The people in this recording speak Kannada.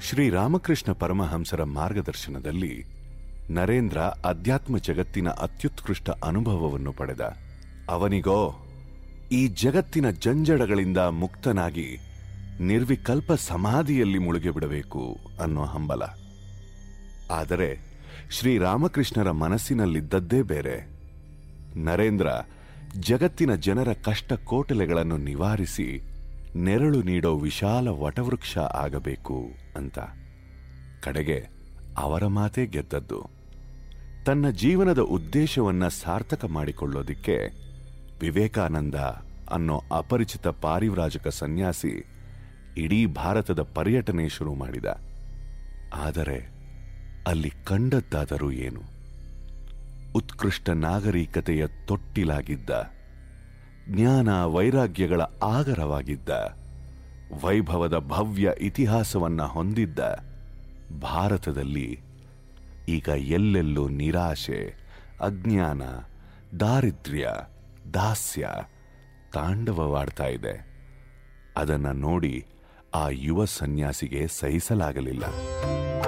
ಶ್ರೀರಾಮಕೃಷ್ಣ ಪರಮಹಂಸರ ಮಾರ್ಗದರ್ಶನದಲ್ಲಿ ನರೇಂದ್ರ ಅಧ್ಯಾತ್ಮ ಜಗತ್ತಿನ ಅತ್ಯುತ್ಕೃಷ್ಟ ಅನುಭವವನ್ನು ಪಡೆದ ಅವನಿಗೋ ಈ ಜಗತ್ತಿನ ಜಂಜಡಗಳಿಂದ ಮುಕ್ತನಾಗಿ ನಿರ್ವಿಕಲ್ಪ ಸಮಾಧಿಯಲ್ಲಿ ಮುಳುಗಿಬಿಡಬೇಕು ಅನ್ನೋ ಹಂಬಲ ಆದರೆ ಶ್ರೀರಾಮಕೃಷ್ಣರ ಮನಸ್ಸಿನಲ್ಲಿದ್ದದ್ದೇ ಬೇರೆ ನರೇಂದ್ರ ಜಗತ್ತಿನ ಜನರ ಕಷ್ಟ ಕೋಟಲೆಗಳನ್ನು ನಿವಾರಿಸಿ ನೆರಳು ನೀಡೋ ವಿಶಾಲ ವಟವೃಕ್ಷ ಆಗಬೇಕು ಅಂತ ಕಡೆಗೆ ಅವರ ಮಾತೇ ಗೆದ್ದದ್ದು ತನ್ನ ಜೀವನದ ಉದ್ದೇಶವನ್ನ ಸಾರ್ಥಕ ಮಾಡಿಕೊಳ್ಳೋದಿಕ್ಕೆ ವಿವೇಕಾನಂದ ಅನ್ನೋ ಅಪರಿಚಿತ ಪಾರಿವ್ರಾಜಕ ಸನ್ಯಾಸಿ ಇಡೀ ಭಾರತದ ಪರ್ಯಟನೆ ಶುರು ಮಾಡಿದ ಆದರೆ ಅಲ್ಲಿ ಕಂಡದ್ದಾದರೂ ಏನು ಉತ್ಕೃಷ್ಟ ನಾಗರಿಕತೆಯ ತೊಟ್ಟಿಲಾಗಿದ್ದ ಜ್ಞಾನ ವೈರಾಗ್ಯಗಳ ಆಗರವಾಗಿದ್ದ ವೈಭವದ ಭವ್ಯ ಇತಿಹಾಸವನ್ನ ಹೊಂದಿದ್ದ ಭಾರತದಲ್ಲಿ ಈಗ ಎಲ್ಲೆಲ್ಲೂ ನಿರಾಶೆ ಅಜ್ಞಾನ ದಾರಿದ್ರ್ಯ ದಾಸ್ಯ ತಾಂಡವವಾಡ್ತಾ ಇದೆ ಅದನ್ನ ನೋಡಿ ಆ ಯುವ ಸನ್ಯಾಸಿಗೆ ಸಹಿಸಲಾಗಲಿಲ್ಲ